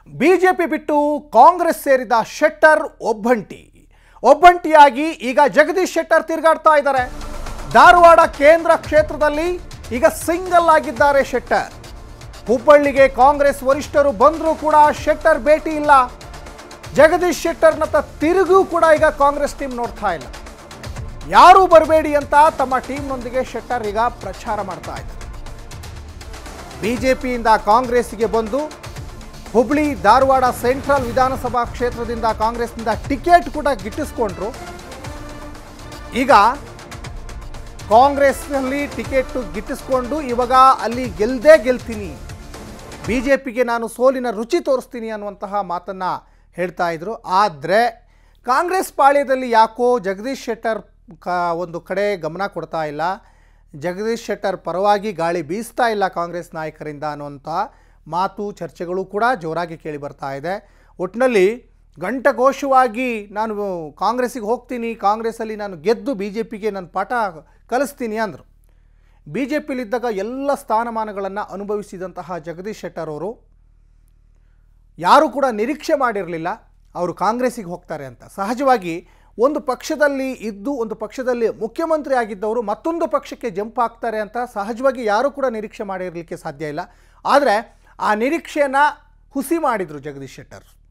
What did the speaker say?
BJP ಬಿಟ್ಟು ಕಾಂಗ್ರೆಸ್ ಸೇರಿದ ಶೆಟ್ಟರ್ ಒಬ್ಬಂಟಿ ಒಬ್ಬಂಟಿಯಾಗಿ ಈಗ ಜಗದೀಶ್ ಶೆಟ್ಟರ್ ತಿರುಗಾಡ್ತಾ ಇದ್ದಾರೆ ಧಾರವಾಡ ಕೇಂದ್ರ ಕ್ಷೇತ್ರದಲ್ಲಿ ಈಗ ಸಿಂಗಲ್ ಆಗಿದ್ದಾರೆ ಶೆಟ್ಟರ್ ಹುಬ್ಬಳ್ಳಿಗೆ ಕಾಂಗ್ರೆಸ್ ವರಿಷ್ಠರು ಬಂದರೂ ಕೂಡ ಶೆಟ್ಟರ್ ಭೇಟಿ ಇಲ್ಲ ಜಗದೀಶ್ ಶೆಟ್ಟರ್ನತ್ತ ತಿರುಗೂ ಕೂಡ ಈಗ ಕಾಂಗ್ರೆಸ್ ಟೀಮ್ ನೋಡ್ತಾ ಇಲ್ಲ ಯಾರೂ ಬರಬೇಡಿ ಅಂತ ತಮ್ಮ ಟೀಮ್ನೊಂದಿಗೆ ಶೆಟ್ಟರ್ ಈಗ ಪ್ರಚಾರ ಮಾಡ್ತಾ ಇದ್ದಾರೆ ಬಿಜೆಪಿಯಿಂದ ಕಾಂಗ್ರೆಸ್ಗೆ ಬಂದು ಹುಬ್ಳಿ ಧಾರವಾಡ ಸೆಂಟ್ರಲ್ ವಿಧಾನಸಭಾ ಕ್ಷೇತ್ರದಿಂದ ಕಾಂಗ್ರೆಸ್ನಿಂದ ಟಿಕೆಟ್ ಕೂಡ ಗಿಟ್ಟಿಸ್ಕೊಂಡ್ರು ಈಗ ಕಾಂಗ್ರೆಸ್ನಲ್ಲಿ ಟಿಕೆಟ್ ಗಿಟ್ಟಿಸ್ಕೊಂಡು ಇವಾಗ ಅಲ್ಲಿ ಗೆಲ್ದೇ ಗೆಲ್ತೀನಿ ಬಿ ಜೆ ಪಿಗೆ ನಾನು ಸೋಲಿನ ರುಚಿ ತೋರಿಸ್ತೀನಿ ಅನ್ನುವಂತಹ ಮಾತನ್ನು ಹೇಳ್ತಾ ಇದ್ರು ಆದರೆ ಕಾಂಗ್ರೆಸ್ ಪಾಳ್ಯದಲ್ಲಿ ಯಾಕೋ ಜಗದೀಶ್ ಶೆಟ್ಟರ್ ಕ ಒಂದು ಕಡೆ ಗಮನ ಕೊಡ್ತಾ ಇಲ್ಲ ಜಗದೀಶ್ ಶೆಟ್ಟರ್ ಪರವಾಗಿ ಗಾಳಿ ಬೀಸ್ತಾ ಇಲ್ಲ ಕಾಂಗ್ರೆಸ್ ನಾಯಕರಿಂದ ಅನ್ನುವಂಥ ಮಾತು ಚರ್ಚೆಗಳು ಕೂಡ ಜೋರಾಗಿ ಕೇಳಿ ಬರ್ತಾ ಇದೆ ಒಟ್ಟಿನಲ್ಲಿ ಗಂಟಘೋಷವಾಗಿ ನಾನು ಕಾಂಗ್ರೆಸ್ಸಿಗೆ ಹೋಗ್ತೀನಿ ಕಾಂಗ್ರೆಸ್ಸಲ್ಲಿ ನಾನು ಗೆದ್ದು ಬಿ ಜೆ ಪಿಗೆ ನಾನು ಪಾಠ ಕಲಿಸ್ತೀನಿ ಅಂದರು ಬಿ ಜೆ ಪಿಲಿದ್ದಾಗ ಎಲ್ಲ ಸ್ಥಾನಮಾನಗಳನ್ನು ಅನುಭವಿಸಿದಂತಹ ಜಗದೀಶ್ ಶೆಟ್ಟರ್ ಅವರು ಯಾರೂ ಕೂಡ ನಿರೀಕ್ಷೆ ಮಾಡಿರಲಿಲ್ಲ ಅವರು ಕಾಂಗ್ರೆಸ್ಸಿಗೆ ಹೋಗ್ತಾರೆ ಅಂತ ಸಹಜವಾಗಿ ಒಂದು ಪಕ್ಷದಲ್ಲಿ ಇದ್ದು ಒಂದು ಪಕ್ಷದಲ್ಲಿ ಮುಖ್ಯಮಂತ್ರಿ ಆಗಿದ್ದವರು ಮತ್ತೊಂದು ಪಕ್ಷಕ್ಕೆ ಜಂಪ್ ಆಗ್ತಾರೆ ಅಂತ ಸಹಜವಾಗಿ ಯಾರೂ ಕೂಡ ನಿರೀಕ್ಷೆ ಮಾಡಿರಲಿಕ್ಕೆ ಸಾಧ್ಯ ಇಲ್ಲ ಆದರೆ ಆ ನಿರೀಕ್ಷೆಯನ್ನು ಹುಸಿ ಮಾಡಿದರು ಜಗದೀಶ್ ಶೆಟ್ಟರ್